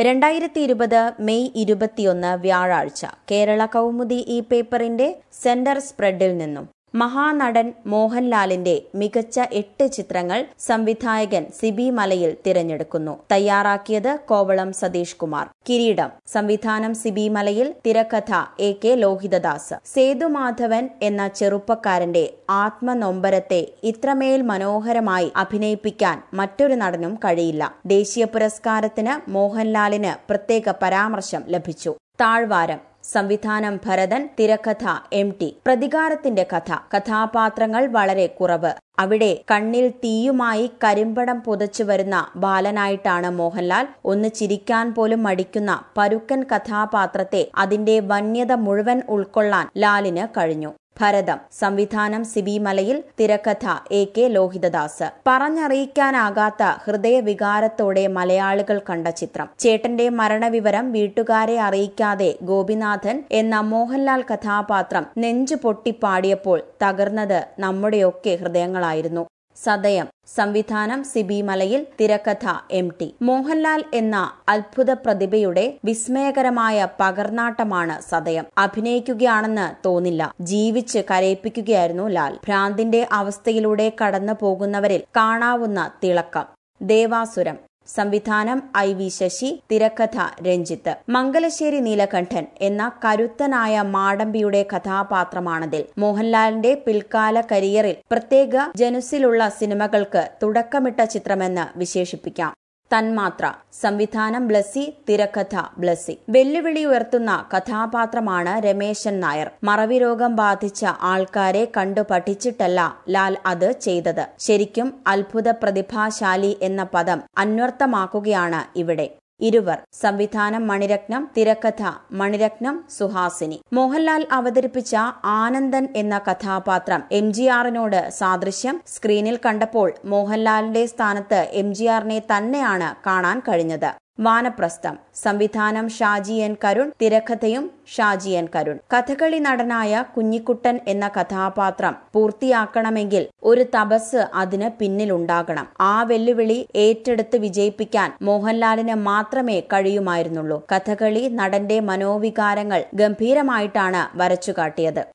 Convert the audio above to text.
രണ്ടായിരത്തി ഇരുപത് മെയ് ഇരുപത്തിയൊന്ന് വ്യാഴാഴ്ച കേരള കൗമുദി ഈ പേപ്പറിന്റെ സെന്റർ സ്പ്രെഡിൽ നിന്നും മഹാനടൻ മോഹൻലാലിന്റെ മികച്ച എട്ട് ചിത്രങ്ങൾ സംവിധായകൻ സിബി മലയിൽ തിരഞ്ഞെടുക്കുന്നു തയ്യാറാക്കിയത് കോവളം സതീഷ് കുമാർ കിരീടം സംവിധാനം സിബി മലയിൽ തിരക്കഥ എ കെ ലോഹിതദാസ് സേതുമാധവൻ എന്ന ചെറുപ്പക്കാരന്റെ ആത്മനൊമ്പരത്തെ ഇത്രമേൽ മനോഹരമായി അഭിനയിപ്പിക്കാൻ മറ്റൊരു നടനും കഴിയില്ല ദേശീയ പുരസ്കാരത്തിന് മോഹൻലാലിന് പ്രത്യേക പരാമർശം ലഭിച്ചു താഴ്വാരം സംവിധാനം ഭരതൻ തിരക്കഥ എം ടി പ്രതികാരത്തിന്റെ കഥ കഥാപാത്രങ്ങൾ വളരെ കുറവ് അവിടെ കണ്ണിൽ തീയുമായി കരിമ്പടം പുതച്ചു വരുന്ന ബാലനായിട്ടാണ് മോഹൻലാൽ ഒന്ന് ചിരിക്കാൻ പോലും മടിക്കുന്ന പരുക്കൻ കഥാപാത്രത്തെ അതിന്റെ വന്യത മുഴുവൻ ഉൾക്കൊള്ളാൻ ലാലിന് കഴിഞ്ഞു ഭരതം സംവിധാനം സിബി മലയിൽ തിരക്കഥ എ കെ ലോഹിതദാസ് പറഞ്ഞറിയിക്കാനാകാത്ത ഹൃദയവികാരത്തോടെ മലയാളികൾ കണ്ട ചിത്രം ചേട്ടന്റെ മരണവിവരം വീട്ടുകാരെ അറിയിക്കാതെ ഗോപിനാഥൻ എന്ന മോഹൻലാൽ കഥാപാത്രം നെഞ്ചു പൊട്ടിപ്പാടിയപ്പോൾ തകർന്നത് നമ്മുടെയൊക്കെ ഹൃദയങ്ങളായിരുന്നു സദയം സംവിധാനം സിബി മലയിൽ തിരക്കഥ എം ടി മോഹൻലാൽ എന്ന അത്ഭുത പ്രതിഭയുടെ വിസ്മയകരമായ പകർനാട്ടമാണ് സദയം അഭിനയിക്കുകയാണെന്ന് തോന്നില്ല ജീവിച്ച് കരയിപ്പിക്കുകയായിരുന്നു ലാൽ ഭ്രാന്തിന്റെ അവസ്ഥയിലൂടെ കടന്നു പോകുന്നവരിൽ കാണാവുന്ന തിളക്കം ദേവാസുരം സംവിധാനം ഐ വി ശശി തിരക്കഥ രഞ്ജിത്ത് മംഗലശ്ശേരി നീലകണ്ഠൻ എന്ന കരുത്തനായ മാടമ്പിയുടെ കഥാപാത്രമാണതിൽ മോഹൻലാലിന്റെ പിൽക്കാല കരിയറിൽ പ്രത്യേക ജനുസിലുള്ള സിനിമകൾക്ക് തുടക്കമിട്ട ചിത്രമെന്ന് വിശേഷിപ്പിക്കാം തന്മാത്ര സംവിധാനം ബ്ലസ്സി തിരക്കഥ ബ്ലസ്സി വെല്ലുവിളി ഉയർത്തുന്ന കഥാപാത്രമാണ് രമേശൻ നായർ മറവി രോഗം ബാധിച്ച ആൾക്കാരെ കണ്ടു പഠിച്ചിട്ടല്ല ലാൽ അത് ചെയ്തത് ശരിക്കും അത്ഭുത പ്രതിഭാശാലി എന്ന പദം അന്വർത്ഥമാക്കുകയാണ് ഇവിടെ ഇരുവർ സംവിധാനം മണിരത്നം തിരക്കഥ മണിരത്നം സുഹാസിനി മോഹൻലാൽ അവതരിപ്പിച്ച ആനന്ദൻ എന്ന കഥാപാത്രം എം ജി ആറിനോട് സാദൃശ്യം സ്ക്രീനിൽ കണ്ടപ്പോൾ മോഹൻലാലിന്റെ സ്ഥാനത്ത് എം ജി ആറിനെ തന്നെയാണ് കാണാൻ കഴിഞ്ഞത് വാനപ്രസ്ഥം സംവിധാനം ഷാജി എൻ കരുൺ തിരക്കഥയും ഷാജി എൻ കരുൺ കഥകളി നടനായ കുഞ്ഞിക്കുട്ടൻ എന്ന കഥാപാത്രം പൂർത്തിയാക്കണമെങ്കിൽ ഒരു തപസ് അതിന് പിന്നിലുണ്ടാകണം ആ വെല്ലുവിളി ഏറ്റെടുത്ത് വിജയിപ്പിക്കാൻ മോഹൻലാലിന് മാത്രമേ കഴിയുമായിരുന്നുള്ളൂ കഥകളി നടന്റെ മനോവികാരങ്ങൾ ഗംഭീരമായിട്ടാണ് വരച്ചുകാട്ടിയത്